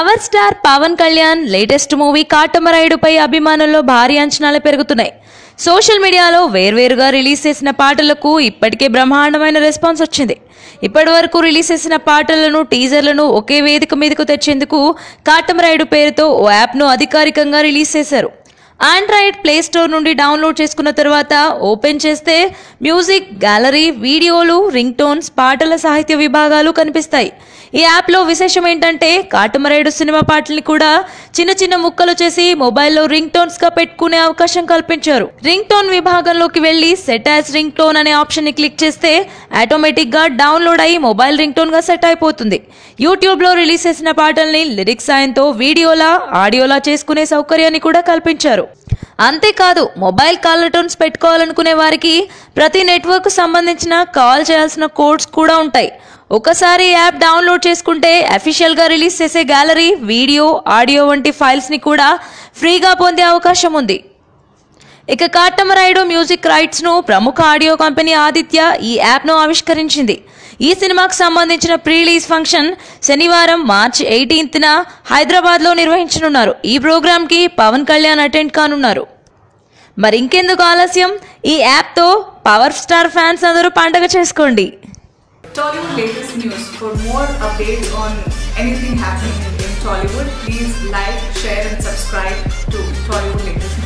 Power star Pawan Kalyan latest movie కాటమరాయుడుపై అభిమానుల్లో భారీ అంచనాలు పెరుగుతున్నాయి సోషల్ మీడియాలో వేర్వేరుగా రిలీజ్ చేసిన పాటలకు ఇప్పటికే బ్రహ్మాండమైన రెస్పాన్స్ వచ్చింది ఇప్పటి వరకు రిలీజ్ చేసిన పాటలను టీజర్లను ఒకే వేదిక మీదకు తెచ్చేందుకు కాటమరాయుడు పేరుతో ఓ యాప్ను అధికారికంగా రిలీజ్ చేశారు ఆండ్రాయిడ్ ప్లే స్టోర్ నుండి డౌన్లోడ్ చేసుకున్న తర్వాత ఓపెన్ చేస్తే మ్యూజిక్ గ్యాలరీ వీడియోలు రింగ్ టోన్స్ పాటల సాహిత్య విభాగాలు కనిపిస్తాయి ఈ యాప్లో విశేషం ఏంటంటే కాటమరేడు సినిమా పాటల్ని కూడా చిన్న చిన్న ముక్కలు చేసి మొబైల్లో రింగ్ టోన్స్ గా పెట్టుకునే అవకాశం కల్పించారు రింగ్ టోన్ విభాగంలోకి వెళ్లి సెట్ యాజ్ రింగ్ టోన్ అనే ఆప్షన్ ని క్లిక్ చేస్తే ఆటోమేటిక్ గా డౌన్లోడ్ అయ్యి మొబైల్ రింగ్ టోన్ గా సెట్ అయిపోతుంది యూట్యూబ్ లో రిలీజ్ చేసిన పాటల్ని లిరిక్స్ సాయంతో వీడియోలా ఆడియోలా చేసుకునే సౌకర్యాన్ని కూడా కల్పించారు అంతేకాదు మొబైల్ కాలర్ టోన్స్ పెట్టుకోవాలనుకునే వారికి ప్రతి నెట్వర్క్ సంబంధించిన కాల్ చేయాల్సిన కోడ్స్ కూడా ఉంటాయి ఒకసారి యాప్ డౌన్లోడ్ చేసుకుంటే అఫీషియల్ గా రిలీజ్ చేసే గ్యాలరీ వీడియో ఆడియో వంటి ఫైల్స్ ని కూడా ఫ్రీగా పొందే అవకాశం ఉంది ఇక కాటమరాయుడు మ్యూజిక్ రైట్స్ ను ప్రముఖ ఆడియో కంపెనీ ఆదిత్య ఈ యాప్ ను ఆవిష్కరించింది ఈ సినిమాకు సంబంధించిన ప్రీ రిలీజ్ ఫంక్షన్ శనివారం మార్చి ఎయిటీన్త్ న హైదరాబాద్ లో నిర్వహించనున్నారు ఈ ప్రోగ్రామ్ కి పవన్ కళ్యాణ్ అటెండ్ కానున్నారు మరి ఇంకెందుకు ఆలస్యం ఈ యాప్ తో పవర్ స్టార్ ఫ్యాన్స్ అందరూ పండగ చేసుకోండి Tollywood latest news. For more updates on anything happening in, in Tollywood, please like, share, and subscribe to Tollywood latest news.